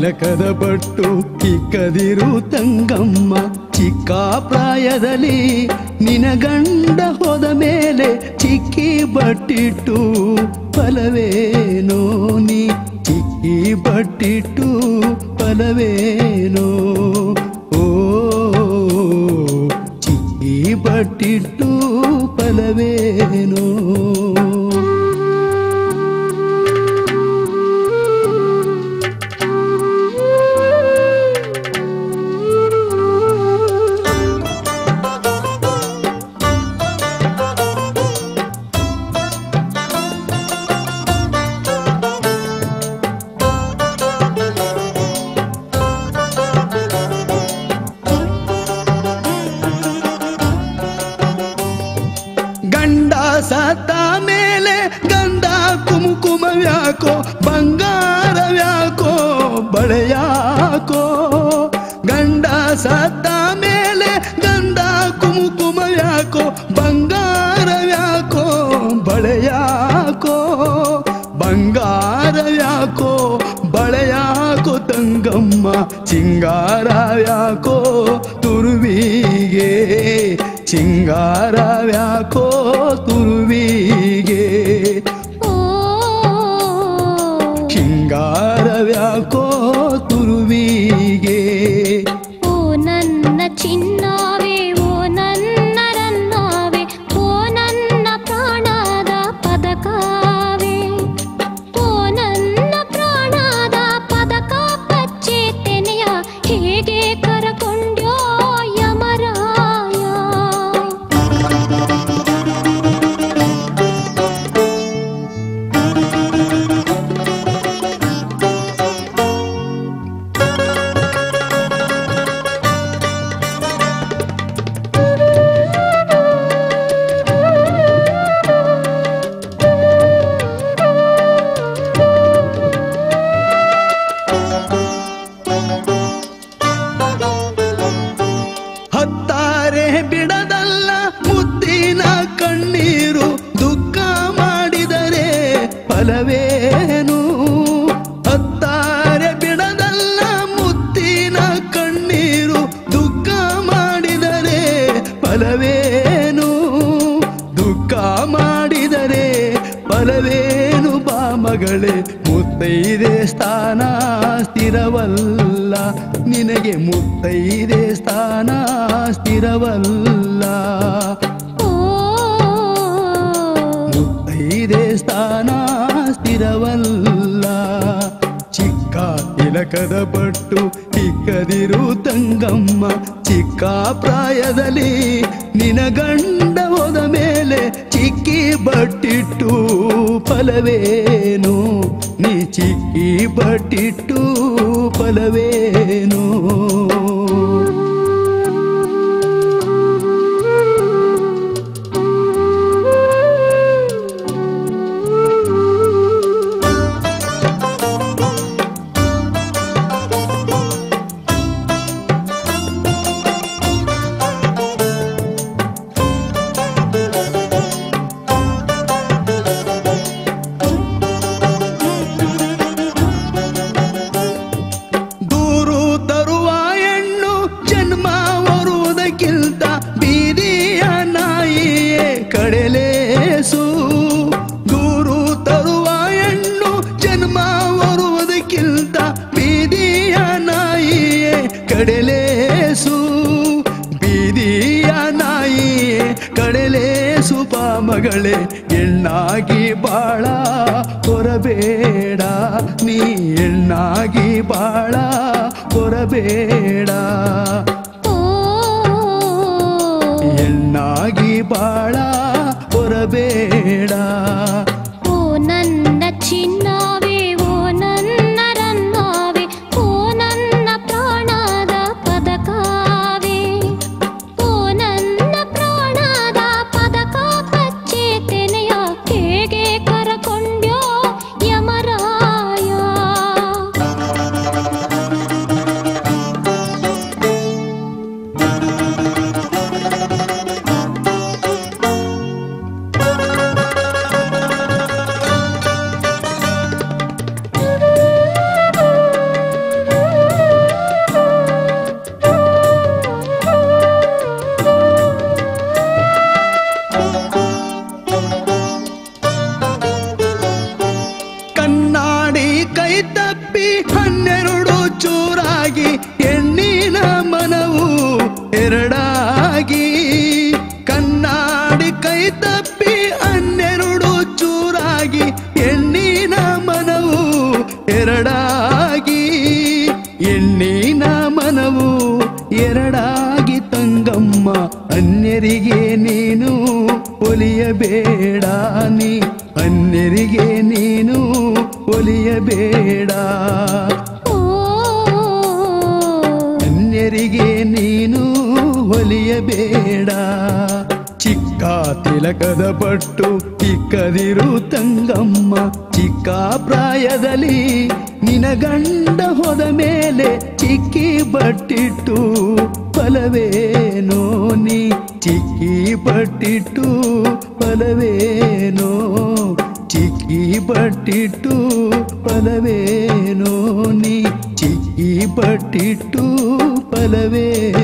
ತಿಲಕದ but ಇಕ್ಕದಿರು ತಂಗಮ್ಮ ಚಿಕ್ಕ ಪ್ರಾಯದಲ್ಲಿ ನಿನ ಗಂಡ ಹೋದ ಮೇಲೆ ಚಿಕ್ಕಿ ಬಟ್ಟಿಟ್ಟು ಫಲವೇನೋ ನೀ ಚಿಕ್ಕಿ ಬಟ್ಟಿಟ್ಟು ಫಲವೇನೋ ಓ ಚಿಕ್ಕಿ ಬಟ್ಟಿಟ್ಟು ಫಲವೇನೋ ಗಂಡ ಸತ್ತ ಮೇಲೆ ಗಂಧ ಕುಮಕುಮವ್ಯಾಕೋ ಬಂಗಾರವ್ಯಾಕೋ ಬಳೆಯಾಕೋ ಗಂಡ ಸತ್ತ ಮೇಲೆ ಗಂಧ ಕುಮಕುಮವ್ಯಾಕೋ ಬಂಗಾರವ್ಯಾಕೋ ಬಳೆಯಾಕೋ ಬಂಗಾರವ್ಯಾಕೋ ಬಳೆಯಾಕೋ ತಂಗಮ್ಮ ಚಿಂಗಾರವ್ಯಾಕೋ ತುರುವಿಗೆ ಚಿಂಗಾರವ್ಯಾಕೋ ತುರುವಿಗೆ ಓ ಚಿಂಗಾರವ್ಯಾಕೋ ತುರುವಿಗೆ ಓ ನನ್ನ ಚಿನ್ನವೇ ಓ ನನ್ನ ರನ್ನವೇ ಓ ನನ್ನ ಪ್ರಾಣದ ಪದಕವೇ ಓ ನನ್ನ ಪ್ರಾಣದ ಪದಕ ಪಚ್ಚೇತೆನೆಯ ಹೇಗೆ ಕರಕೊಂಡ್ಯೋ ಯಮರಾಯ ಹತ್ತಾರೆ ಬಿಡದಲ್ಲ ಮುದ್ದಿನ ಕಣ್ಣೀರು ದುಃಖ ಮಾಡಿದರೆ ಫಲವೇನು ಹತ್ತಾರೆ ಬಿಡದಲ್ಲ ಮುದ್ದಿನ ಕಣ್ಣೀರು ದುಃಖ ಮಾಡಿದರೆ ಫಲವೇನು ದುಃಖ ಮಾಡಿದರೆ ಫಲವೇನು ಬಾ ಮಗಳೇ ಮುತ್ತೈದೆ ಸ್ಥಾನ ಸ್ಥಿರವಲ್ಲ ನಿನಗೆ ಮುತ್ತೈದೆ ಸ್ಥಾನ ಸ್ಥಿರವಲ್ಲ ಓ ಮುತ್ತೈದೆ ಸ್ಥಾನ ಸ್ಥಿರವಲ್ಲ ಚಿಕ್ಕ ತಿಲಕದ ಪಟ್ಟು ಇಕ್ಕದಿರು ತಂಗಮ್ಮ ಚಿಕ್ಕ ಪ್ರಾಯದಲ್ಲಿ ನಿನ ಗಂಡ ಹೋದ ಮೇಲೆ ಚಿಕ್ಕಿ ಬಟ್ಟಿಟ್ಟು ಫಲವೇನು ನೀ ಚಿಕ್ಕಿ ಬಟ್ಟಿಟ್ಟು ಫಲವೇನು ದೂರು ತರುವ ಹೆಣ್ಣು ಜನ್ಮ ಬರುವುದಕ್ಕಿಂತ ಬೀದಿಯ ನಾಯಿಯೇ ಕಡೆಲೇಸು ದೂರು ತರುವ ಹೆಣ್ಣು ಜನ್ಮ ಬರುವುದಕ್ಕಿಂತ ಬೀದಿಯ ನಾಯಿಯೇ ಕಡೆಲೇಸು ಬೀದಿಯ ನಾಯಿಯೇ ಕಡೆಲೇಸು ಬಾ ಮಗಳೇ ಹೆಣ್ಣಾಗಿ ಬಾಳ ಕೊರಬೇಡ ನೀ ಹೆಣ್ಣಾಗಿ ಬಾಳ ಕೊರಬೇಡ ಓ ಹೆಣ್ಣಾಗಿ ಬಾಳ ಕೊರಬೇಡ ಓ ನನ್ನ ಚಿನ್ನವೇ ಓ ನನ್ನ ರನ್ನವೇ ಓ ನನ್ನ ಪ್ರಾಣದ ಪದಕವೇ ಓ ನನ್ನ ಪ್ರಾಣದ ಪದಕ ಪಚ್ಚೇತೆನೆಯ ಹೇಗೆ ಕರಕೊಂಡ್ಯೋ ಯಮರಾಯ ಓ ತಪ್ಪಿ ಹನ್ನೆರಡು ಚೂರಾಗಿ ಹೆಣ್ಣಿನ ಮನವು ಎರಡಾಗಿ ಕಣ್ಣಾಡಿ ಕೈ ತಪ್ಪಿ ಹನ್ನೆರಡು ಚೂರಾಗಿ ಹೆಣ್ಣಿನ ಮನವು ಎರಡಾಗಿ ಹೆಣ್ಣಿನ ಮನವು ಎರಡಾಗಿ ತಂಗಮ್ಮ ಅನ್ಯರಿಗೆ ನೀನು ಒಲಿಯಬೇಡ ನೀ ಅನ್ಯರಿಗೆ ನೀನು ಒಲಿಯಬೇಡ ಓ ಅನ್ಯರಿಗೆ ನೀನು ಒಲಿಯಬೇಡ ಚಿಕ್ಕ ತಿಲಕದ ಪಟ್ಟು ಚಿಕ್ಕದಿರು ತಂಗಮ್ಮ ಚಿಕ್ಕ ಪ್ರಾಯದಲ್ಲಿ ನಿನ ಗಂಡ ಹೋದ ಮೇಲೆ ಚಿಕ್ಕಿ ಬಟ್ಟಿಟ್ಟು ಫಲವೇನೋ ನೀ ಚಿಕ್ಕಿ ಬಟ್ಟಿಟ್ಟು ಫಲವೇನೋ ಚಿಕ್ಕಿ ಬಟ್ಟಿಟ್ಟು ಫಲವೇನೋ ನೀ ಚಿಕ್ಕಿ ಬಟ್ಟಿಟ್ಟು ಫಲವೇನೋ